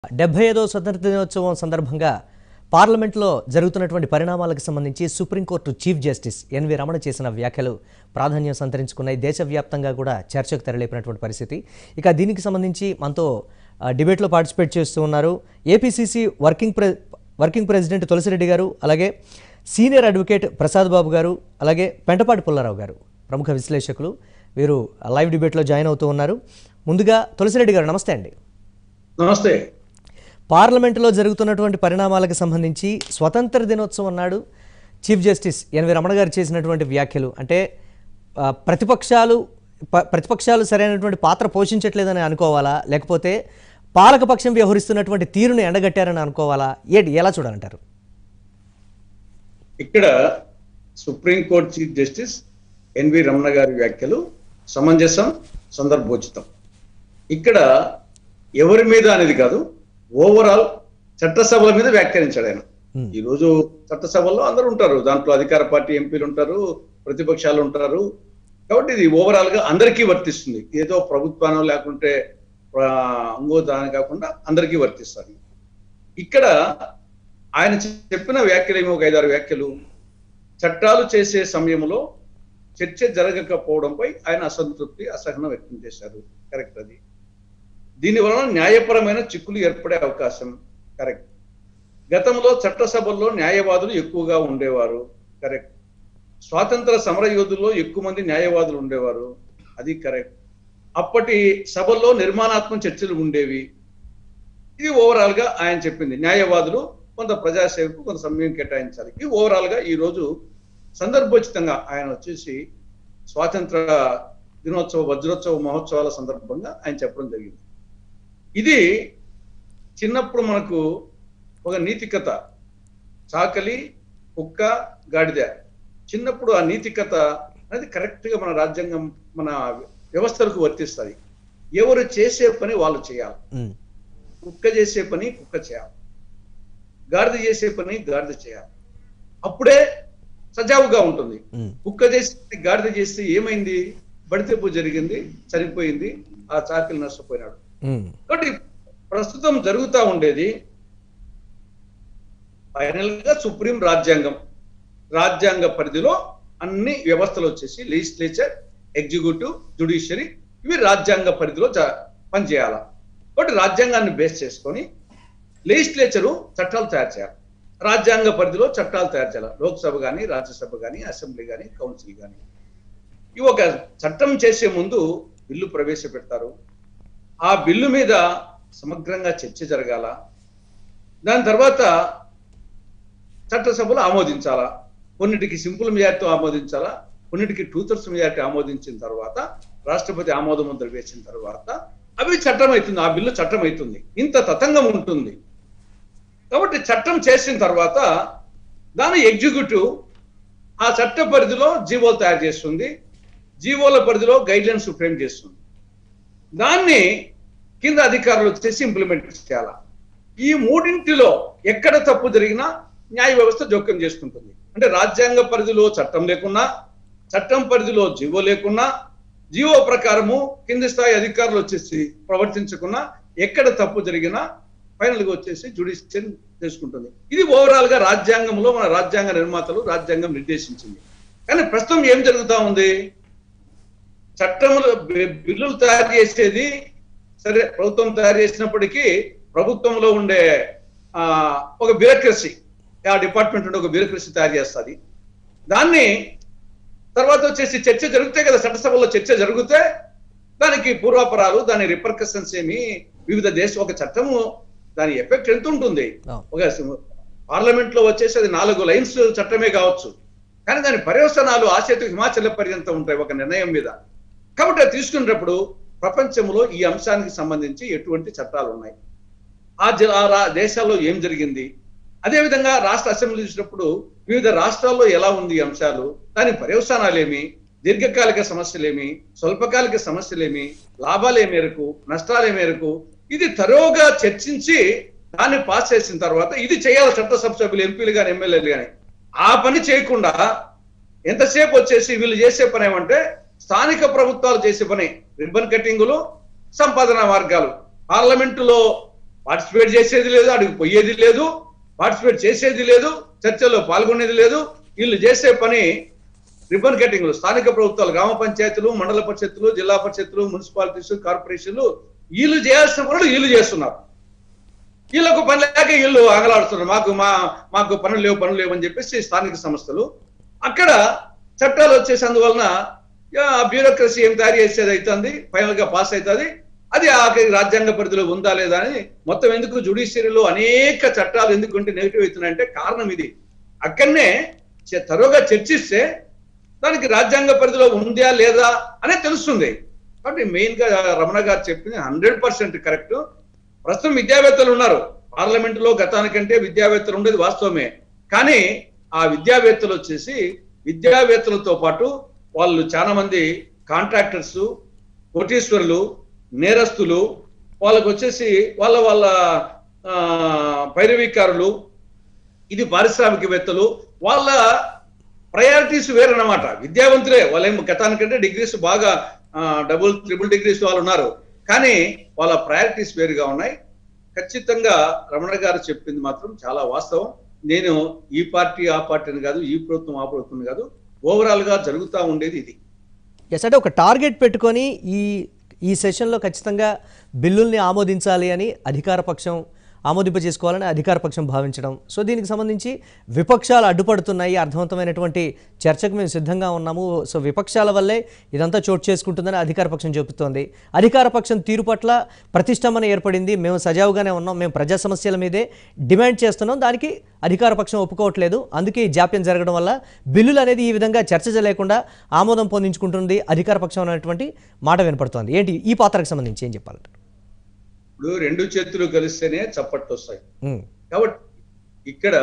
డెబ్బై ఐదో స్వతంత్ర దినోత్సవం సందర్భంగా పార్లమెంట్లో జరుగుతున్నటువంటి పరిణామాలకు సంబంధించి supreme court chief justice N V Ramana చేసిన వ్యాఖ్యలు ప్రాధాన్యం సంతరించుకున్నాయి దేశవ్యాప్తంగా కూడా చర్చకు తెరలేపినటువంటి పరిస్థితి ఇక దీనికి సంబంధించి మనతో ఆ, డిబేట్లో పార్టిసిపేట్ చేస్తూ ఉన్నారు ఏపీసీసీ వర్కింగ్ ప్రె వర్కింగ్ ప్రెసిడెంట్ తులసిరెడ్డి గారు అలాగే సీనియర్ అడ్వకేట్ ప్రసాద్ బాబు గారు అలాగే పెంటపాటి పుల్లారావు గారు ప్రముఖ విశ్లేషకులు వీరు లైవ్ డిబేట్లో జాయిన్ అవుతూ ఉన్నారు ముందుగా తులసిరెడ్డి గారు నమస్తే అండి నమస్తే పార్లమెంటులో జరుగుతున్నటువంటి పరిణామాలకు సంబంధించి స్వతంత్ర దినోత్సవం నాడు చీఫ్ జస్టిస్ ఎన్వి రమణ గారు చేసినటువంటి వ్యాఖ్యలు అంటే ఆ, ప్రతిపక్షాలు ప- ప్రతిపక్షాలు సరైనటువంటి పాత్ర పోషించట్లేదని అనుకోవాలా లేకపోతే పాలకపక్షం వ్యవహరిస్తున్నటువంటి తీరును ఎండగట్టారని అనుకోవాలా ఏంటి ఎలా చూడాలంటారు ఇక్కడ supreme court chief justice N V Ramana గారి వ్యాఖ్యలు సమంజసం సందర్భోచితం ఇక్కడ ఎవరి మీద అనేది కాదు ఓవరాల్ చట్టసభల మీద వ్యాఖ్యానించాడు ఆయన Hmm. ఈ రోజు చట్టసభల్లో అందరూ ఉంటారు దాంట్లో అధికార పార్టీ ఎంపీలు ఉంటారు ప్రతిపక్షాలు ఉంటారు కాబట్టి ఇది ఓవరాల్ గా అందరికీ వర్తిస్తుంది ఏదో ప్రభుత్వానో లేకుంటే ఆ, ఇంకో దాని కాకుండా అందరికీ వర్తిస్తారు ఇక్కడ ఆయన చెప్పిన వ్యాఖ్యలు ఏమో ఒక ఐదారు వ్యాఖ్యలు చట్టాలు చేసే సమయంలో చర్చ జరగకపోవడంపై ఆయన అసంతృప్తి అసహనం వ్యక్తం చేశారు కరెక్ట్ అది దీని వలన న్యాయపరమైన చిక్కులు ఏర్పడే అవకాశం కరెక్ట్ గతంలో చట్టసభల్లో న్యాయవాదులు ఎక్కువగా ఉండేవారు కరెక్ట్ స్వాతంత్ర సమర యోధుల్లో ఎక్కువ మంది న్యాయవాదులు ఉండేవారు అది కరెక్ట్ అప్పటి సభల్లో నిర్మాణాత్మక చర్చలు ఉండేవి ఇది ఓవరాల్ గా ఆయన చెప్పింది న్యాయవాదులు కొంత ప్రజాసేవకు కొంత సమయం కేటాయించాలి ఇది ఓవరాల్ గా ఈ రోజు సందర్భోచితంగా ఆయన వచ్చేసి స్వాతంత్ర దినోత్సవ వజ్రోత్సవ మహోత్సవాల సందర్భంగా ఆయన చెప్పడం జరిగింది ఇది చిన్నప్పుడు మనకు ఒక నీతి కథ చాకలి కుక్క గాడిద చిన్నప్పుడు ఆ నీతి కథ అనేది కరెక్ట్ గా మన రాజ్యాంగం మన వ్యవస్థలకు వర్తిస్తుంది ఎవరు చేసే పని వాళ్ళు చేయాలి ఉమ్, కుక్క చేసే పని కుక్క చేయాలి గాడిద చేసే పని గాడిద చేయాలి అప్పుడే సజావుగా ఉంటుంది ఉమ్, కుక్క చేసి గాడిద చేస్తే ఏమైంది బడితెప్పు జరిగింది చనిపోయింది ఆ చాకిలి నష్టపోయినాడు ఉమ్, కాబట్టి ప్రస్తుతం జరుగుతా ఉండేది ఫైనల్ గా సుప్రీం రాజ్యాంగం రాజ్యాంగ పరిధిలో అన్ని వ్యవస్థలు వచ్చేసి లెజిస్లేచర్ ఎగ్జిక్యూటివ్ జుడిషియరీ ఇవి రాజ్యాంగ పరిధిలో జ- పనిచేయాల కాబట్టి రాజ్యాంగాన్ని బేస్ చేసుకొని లెజిస్లేచరు చట్టాలు తయారు చేయాలి రాజ్యాంగ పరిధిలో చట్టాలు తయారు చేయాలి లోక్సభ కానీ రాజ్యసభ కానీ అసెంబ్లీ కానీ కౌన్సిల్ కానీ ఇవి ఒక చట్టం చేసే ముందు బిల్లు ప్రవేశపెడతారు ఆ బిల్లు మీద సమగ్రంగా చర్చ జరగాల దాని తర్వాత చట్టసభలు ఆమోదించాలా కొన్నిటికి సింపుల్ మెజార్టీతో ఆమోదించాలా కొన్నిటికి టూ థర్డ్స్ మెజార్టీ ఆమోదించిన తర్వాత రాష్ట్రపతి ఆమోద ముద్ర వేసిన తర్వాత అవి చట్టం అవుతుంది ఆ బిల్లు చట్టం అవుతుంది ఇంత తతంగం ఉంటుంది కాబట్టి చట్టం చేసిన తర్వాత దాని ఎగ్జిక్యూటివ్ ఆ చట్ట పరిధిలో జీవోలు తయారు చేస్తుంది జీవోల పరిధిలో గైడ్ లైన్స్ ఫ్రేమ్ చేస్తుంది దాన్ని కింద అధికారులు వచ్చేసి ఇంప్లిమెంట్ చేయాలి ఈ మూడింటిలో ఎక్కడ తప్పు జరిగినా న్యాయ వ్యవస్థ జోక్యం చేసుకుంటుంది అంటే రాజ్యాంగ పరిధిలో చట్టం లేకున్నా చట్టం పరిధిలో జీవో లేకున్నా జీవో ప్రకారము కింది స్థాయి అధికారులు వచ్చేసి ప్రవర్తించకున్నా ఎక్కడ తప్పు జరిగినా ఫైనల్ గా వచ్చేసి జుడిషియల్ చేసుకుంటుంది ఇది ఓవరాల్ గా రాజ్యాంగంలో మన రాజ్యాంగ నిర్మాతలు రాజ్యాంగం నిర్దేశించింది కానీ ప్రస్తుతం ఏం జరుగుతా ఉంది చట్టములు బి- బిల్లులు తయారు చేసేది సరే ప్రభుత్వం తయారు చేసినప్పటికీ ప్రభుత్వంలో ఉండే ఆ ఒక బ్యూరోక్రసీ ఆ డిపార్ట్మెంట్ ఉండే ఒక బ్యూరోక్రసీ తయారు చేస్తుంది దాన్ని తర్వాత వచ్చేసి చర్చ జరిగితే కదా చట్టసభలో చర్చ జరిగితే దానికి పూర్వాపరాలు దాని రిపర్కషన్స్ ఏమి వివిధ దేశ ఒక చట్టము దాని ఎఫెక్ట్ ఎంత ఉంటుంది అవును. ఒక పార్లమెంట్ లో వచ్చేసి అది నాలుగు లైన్స్ చట్టమే కావచ్చు కానీ దాని పర్యవసనాలు ఆసేతు హిమాచల పర్యంతం ఉంటాయి ఒక నిర్ణయం మీద కాబట్టి అది తీసుకునేటప్పుడు ప్రపంచంలో ఈ అంశానికి సంబంధించి ఎటువంటి చట్టాలు ఉన్నాయి ఆ జ- ఆ రా- దేశాల్లో ఏం జరిగింది అదేవిధంగా రాష్ట్ర అసెంబ్లీ చూసినప్పుడు వివిధ రాష్ట్రాల్లో ఎలా ఉంది ఈ అంశాలు దాని పర్యవసానాలేమి దీర్ఘకాలిక సమస్యలేమి స్వల్పకాలిక సమస్యలేమి లాభాలే మేరకు నష్టాలే మేరకు ఇది తరోగా చర్చించి దాన్ని పాస్ చేసిన తర్వాత ఇది చేయాలి చట్టసభ సభ్యులు ఎంపీలు కానీ ఎమ్మెల్యేలు కానీ ఆ పని చేయకుండా ఎంతసేపు వచ్చేసి వీళ్ళు చేసే పని ఏమంటే స్థానిక ప్రభుత్వాలు చేసే పని రిబ్బన్ కటింగులు సంపాదన మార్గాలు పార్లమెంటులో పార్టిసిపేట్ చేసేది లేదు అడిగి పోయేది లేదు పార్టిసిపేట్ చేసేది లేదు చర్చల్లో పాల్గొనేది లేదు వీళ్ళు చేసే పని రిబన్ కటింగ్లు స్థానిక ప్రభుత్వాలు గ్రామ పంచాయతీలు మండల పరిషత్తులు జిల్లా పరిషత్తులు మున్సిపాలిటీస్ కార్పొరేషన్లు వీళ్ళు చేయాల్సిన పనులు వీళ్ళు చేస్తున్నారు వీళ్ళకు పని లేక వీళ్ళు ఆగలాడుతున్నారు మాకు మా మాకు పనులు లేవు పనులు లేవు అని చెప్పేసి స్థానిక సంస్థలు అక్కడ చట్టాలు వచ్చేసి అందువలన యా, బ్యూరోక్రసీ ఏం తయారు చేసేది అవుతుంది ఫైనల్ గా పాస్ అవుతుంది అది ఆఖరి రాజ్యాంగ పరిధిలో ఉందా లేదా అని మొత్తం ఎందుకు జుడిషియరీలో అనేక చట్టాలు ఎందుకు ఉంటే నెగిటివ్ అవుతున్నాయంటే కారణం ఇది అక్కడనే చ- తరువుగా చర్చిస్తే దానికి రాజ్యాంగ పరిధిలో ఉందా లేదా అనే తెలుస్తుంది కాబట్టి మెయిన్ గా రమణ గారు చెప్పింది హండ్రెడ్ పర్సెంట్ కరెక్ట్ ప్రస్తుతం విద్యావేత్తలు ఉన్నారు పార్లమెంట్ లో గతానికంటే విద్యావేత్తలు ఉండేది వాస్తవమే కానీ ఆ విద్యావేత్తలు వచ్చేసి విద్యావేత్తలతో పాటు వాళ్ళు చాలా మంది కాంట్రాక్టర్స్ కోటీశ్వరులు నేరస్తులు వాళ్ళకు వచ్చేసి వాళ్ళ వాళ్ళ ఆ, పైరవీకారులు ఇది పారిశ్రామికవేత్తలు వాళ్ళ ప్రయారిటీస్ వేరన్నమాట విద్యావంతులే వాళ్ళేం గతానికంటే డిగ్రీస్ బాగా డబుల్ త్రిబుల్ డిగ్రీస్ వాళ్ళు ఉన్నారు కానీ వాళ్ళ ప్రయారిటీస్ వేరుగా ఉన్నాయి ఖచ్చితంగా రమణ గారు చెప్పింది మాత్రం చాలా వాస్తవం నేను ఈ పార్టీ ఆ పార్టీని కాదు ఈ ప్రభుత్వం ఆ ప్రభుత్వం కాదు ఓవరాల్ గా జరుగుతూ ఉండేది ఇది ఎస్ అంటే ఒక టార్గెట్ పెట్టుకొని ఈ ఈ సెషన్లో ఖచ్చితంగా బిల్లుల్ని ఆమోదించాలి అని అధికార పక్షం ఆమోదింపజేసుకోవాలని అధికార పక్షం భావించడం సో దీనికి సంబంధించి విపక్షాలు అడ్డుపడుతున్నాయి అర్థవంతమైనటువంటి చర్చకు మేము సిద్ధంగా ఉన్నాము సో విపక్షాల వల్లే ఇదంతా చోటు చేసుకుంటుందని అధికార పక్షం చెబుతోంది అధికార పక్షం తీరు పట్ల ప్రతిష్టంభన ఏర్పడింది మేము సజావుగానే ఉన్నాం మేము ప్రజా సమస్యల మీదే డిమాండ్ చేస్తున్నాం దానికి అధికార పక్షం ఒప్పుకోవట్లేదు అందుకే ఈ జాప్యం జరగడం వల్ల బిల్లులు అనేది ఈ విధంగా చర్చ లేకుండా ఆమోదం పొందించుకుంటుంది అధికార పక్షం అనేటువంటి మాట వినపడుతోంది ఏంటి ఈ పాత్రకు సంబంధించి ఏం చెప్పాలంటారు ఇప్పుడు రెండు చేతులు కలిస్తేనే చప్పట్లు వస్తాయి ఉమ్, కాబట్టి ఇక్కడ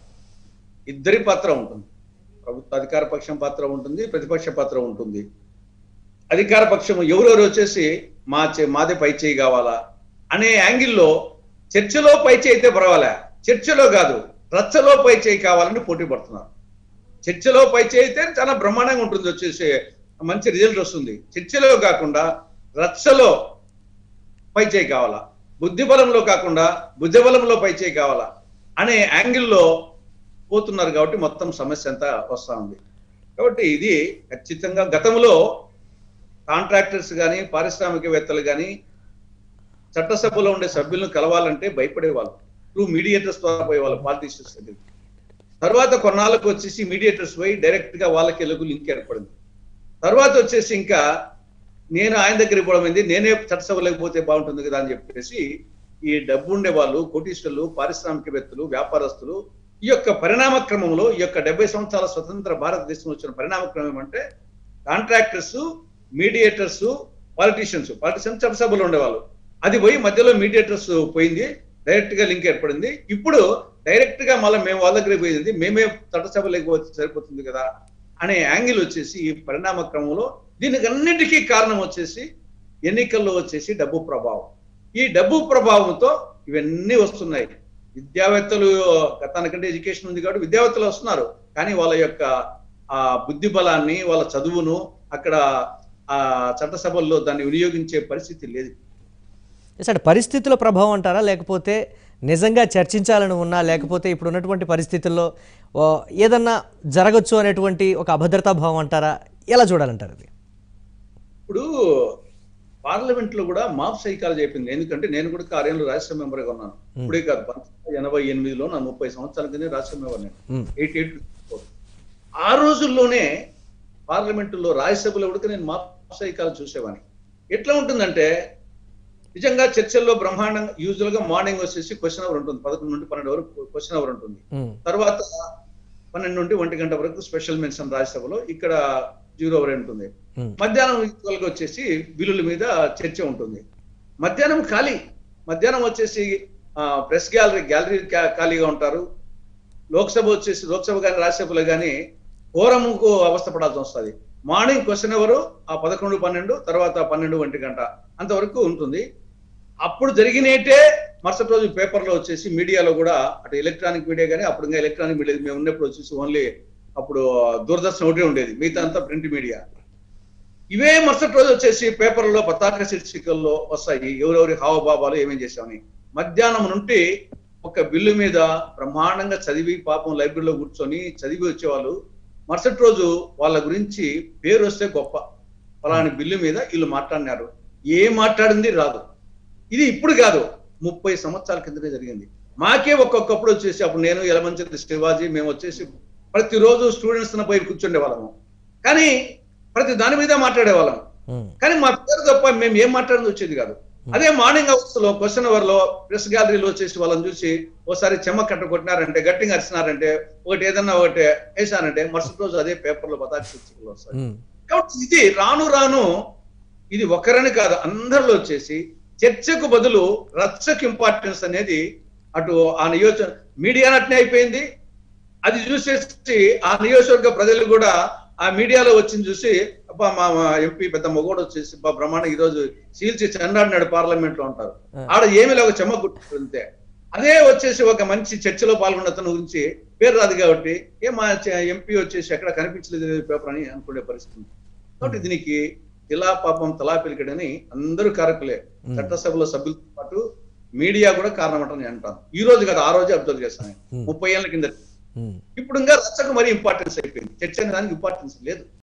ఇద్దరి పాత్ర ఉంటుంది ప్రభుత్వ అధికార పక్షం పాత్ర ఉంటుంది ప్రతిపక్ష పాత్ర ఉంటుంది అధికార పక్షం ఎవరెవరు వచ్చేసి మా చే మాదే పై చేయి కావాలా అనే యాంగిల్లో చర్చలో పై చేయి అయితే పర్వాలే చర్చలో కాదు రచ్చలో పై చేయి కావాలని పోటీ పడుతున్నారు చర్చలో పై చేయి అయితే చాలా బ్రహ్మాండంగా ఉంటుంది వచ్చేసి మంచి రిజల్ట్ వస్తుంది చర్చలో కాకుండా రచ్చలో పై చేయి కావాలా బుద్ధి బలంలో కాకుండా బుద్ధి బలంలో పై చేయి కావాలా అనే యాంగిల్లో పోతున్నారు కాబట్టి మొత్తం సమస్య అంతా వస్తా ఉంది కాబట్టి ఇది ఖచ్చితంగా గతంలో కాంట్రాక్టర్స్ కానీ పారిశ్రామికవేత్తలు కానీ చట్టసభలో ఉండే సభ్యులను కలవాలంటే భయపడేవాళ్ళు త్రూ మీడియేటర్స్ ద్వారా పోయేవాళ్ళు పాలిటీషియన్స్ దగ్గరికి తర్వాత కొన్నాళ్ళకు వచ్చేసి మీడియేటర్స్ పోయి డైరెక్ట్ గా వాళ్ళకి ఎలుగు లింక్ ఏర్పడింది తర్వాత వచ్చేసి ఇంకా నేను ఆయన దగ్గర పోవడం ఏంది నేనే చట్టసభలోకి పోతే బాగుంటుంది కదా అని చెప్పేసి ఈ డబ్బు ఉండే వాళ్ళు కోటీశ్వరులు పారిశ్రామికవేత్తలు వ్యాపారస్తులు ఈ యొక్క పరిణామ క్రమంలో ఈ యొక్క డెబ్బై సంవత్సరాల స్వతంత్ర భారతదేశం వచ్చిన పరిణామ క్రమం ఏమంటే కాంట్రాక్టర్స్ మీడియేటర్స్ పాలిటీషియన్స్ పాలిటీషియన్స్ చట్టసభలో ఉండేవాళ్ళు అది పోయి మధ్యలో మీడియేటర్స్ పోయింది డైరెక్ట్ గా లింక్ ఏర్పడింది ఇప్పుడు డైరెక్ట్ గా మళ్ళీ మేము వాళ్ళ దగ్గర పోయింది మేమే చట్టసభలోకి పోతే సరిపోతుంది కదా అనే యాంగిల్ వచ్చేసి ఈ పరిణామ క్రమంలో దీనికి అన్నిటికీ కారణం వచ్చేసి ఎన్నికల్లో వచ్చేసి డబ్బు ప్రభావం ఈ డబ్బు ప్రభావంతో ఇవన్నీ వస్తున్నాయి విద్యావేత్తలు గతానికంటే ఎడ్యుకేషన్ ఉంది కాబట్టి విద్యావేత్తలు వస్తున్నారు కానీ వాళ్ళ యొక్క ఆ బుద్ధి బలాన్ని వాళ్ళ చదువును అక్కడ ఆ చట్టసభల్లో దాన్ని వినియోగించే పరిస్థితి లేదు ఎస్ అంటే పరిస్థితుల ప్రభావం అంటారా లేకపోతే నిజంగా చర్చించాలని ఉన్నా లేకపోతే ఇప్పుడు ఉన్నటువంటి పరిస్థితుల్లో ఓ, ఏదన్నా జరగచ్చు అనేటువంటి ఒక అభద్రతా భావం అంటారా ఎలా చూడాలంటారు అది ఇప్పుడు పార్లమెంట్ లో కూడా మాప్ సైకాలజీ చెప్పింది ఎందుకంటే నేను కూడా కార్యంలో రాజ్యసభ మెంబర్ గా ఉన్నాను ఇప్పుడే కాదు పంతొమ్మిది వందల ఎనభై ఎనిమిదిలో నా ముప్పై సంవత్సరాల కింద రాజ్యసభ మెంబర్ నేను ఉమ్, ఎయిట్ ఎయిట్ ఆ రోజుల్లోనే పార్లమెంటులో రాజ్యసభలో కూడా నేను మాప్ సైకాలజీ చూసేవాడిని ఎట్లా ఉంటుందంటే నిజంగా చర్చల్లో బ్రహ్మాండంగా యూజువల్ గా మార్నింగ్ వచ్చేసి క్వశ్చన్ అవర్ ఉంటుంది పదకొండు నుండి పన్నెండు వరకు క్వశ్చన్ అవర్ ఉంటుంది ఉమ్, తర్వాత పన్నెండు నుండి ఒంటి గంట వరకు స్పెషల్ మెన్షన్ రాజ్యసభలో ఇక్కడ జీరో అవర్ ఉంటుంది ఉమ్, మధ్యాహ్నం ఈక్వల్ గా వచ్చేసి బిల్లుల మీద చర్చ ఉంటుంది మధ్యాహ్నం ఖాళీ మధ్యాహ్నం వచ్చేసి ప్రెస్ గ్యాలరీ గ్యాలరీ ఖాళీగా ఉంటారు లోక్సభ వచ్చేసి లోక్సభ కానీ రాజ్యసభలో కానీ కోరముకు అవస్థ పడాల్సి వస్తుంది మార్నింగ్ క్వశ్చన్ ఎవరు ఆ పదకొండు పన్నెండు తర్వాత పన్నెండు ఒంటి గంట అంతవరకు ఉంటుంది అప్పుడు జరిగినట్టే మరుసటి రోజు పేపర్లో వచ్చేసి మీడియాలో కూడా అటు ఎలక్ట్రానిక్ మీడియా కానీ అప్పుడు ఇంకా ఎలక్ట్రానిక్ మీడియా మేము ఉన్నప్పుడు వచ్చేసి ఓన్లీ అప్పుడు దూరదర్శన్ ఒకటే ఉండేది మిగతా అంతా ప్రింట్ మీడియా ఇవే మరుసటి రోజు వచ్చేసి పేపర్లో పతాక శీర్షికల్లో వస్తాయి ఎవరెవరి హావభావాలు ఏమేం చేశామని మధ్యాహ్నం నుండి ఒక బిల్లు మీద బ్రహ్మాండంగా చదివి పాపం లైబ్రరీలో కూర్చొని చదివి వచ్చేవాళ్ళు మరుసటి రోజు వాళ్ళ గురించి పేరు వస్తే గొప్ప ఫలాని బిల్లు మీద వీళ్ళు మాట్లాడినారు ఏం మాట్లాడింది రాదు ఇది ఇప్పుడు కాదు ముప్పై సంవత్సరాల కిందనే జరిగింది మాకే ఒక్కొక్కప్పుడు వచ్చేసి అప్పుడు నేను ఎలమంచి శివాజీ మేము వచ్చేసి ప్రతిరోజు స్టూడెంట్స్ పోయి కూర్చుండే వాళ్ళము కానీ ప్రతి దాని మీద మాట్లాడే వాళ్ళం ఉమ్, కానీ మా పేరు తప్ప మేము ఏం మాట్లాడింది వచ్చేది కాదు అదే మార్నింగ్ అవర్స్ లో క్వశ్చన్ అవర్ లో ప్రెస్ గ్యాలరీలో వచ్చేసి వాళ్ళని చూసి ఓసారి చెమ్మ కట్ట కొట్టినారంటే గట్టిగా అరిచినారంటే ఒకటి ఏదన్నా ఒకటి వేసారంటే మరుసటి రోజు అదే పేపర్ లో పతాక శీర్షికలు వస్తాయి ఉమ్, కాబట్టి ఇది రాను రాను ఇది ఒకరని కాదు అందరిలో వచ్చేసి చర్చకు బదులు రచ్చకు ఇంపార్టెన్స్ అనేది అటు ఆ నియోజక మీడియా నట్నే అయిపోయింది అది చూసేసి ఆ నియోజకవర్గ ప్రజలు కూడా ఆ మీడియాలో వచ్చింది చూసి అబ్బా మా మా ఎంపీ పెద్ద మొగోడు వచ్చేసి బా బ్రహ్మాండ ఈ రోజు చీల్చి చెండాడినాడు పార్లమెంట్ లో అంటారు ఆడ ఏమి లేక చెమ్మ గుర్తుంటే అదే వచ్చేసి ఒక మంచి చర్చలో పాల్గొన్న అతను గురించి పేరు రాదు కాబట్టి ఏ మా ఎంపీ వచ్చేసి ఎక్కడ కనిపించలేదు పేపర్ అని అనుకునే పరిస్థితి ఉంది. కాబట్టి దీనికి ఇలా పాపం తలా పిలికడని అందరూ కారకులే చట్టసభలో సభ్యులతో పాటు మీడియా కూడా కారణం నేను అంటాను ఈ రోజు కదా ఆ రోజే అబ్జర్వ్ చేస్తాను Hmm. ముప్పై ఏళ్ళ కింద ఉమ్. ఇప్పుడు ఇంకా రచ్చకు మరీ ఇంపార్టెన్స్ అయిపోయింది చర్చ అనే దానికి ఇంపార్టెన్స్ లేదు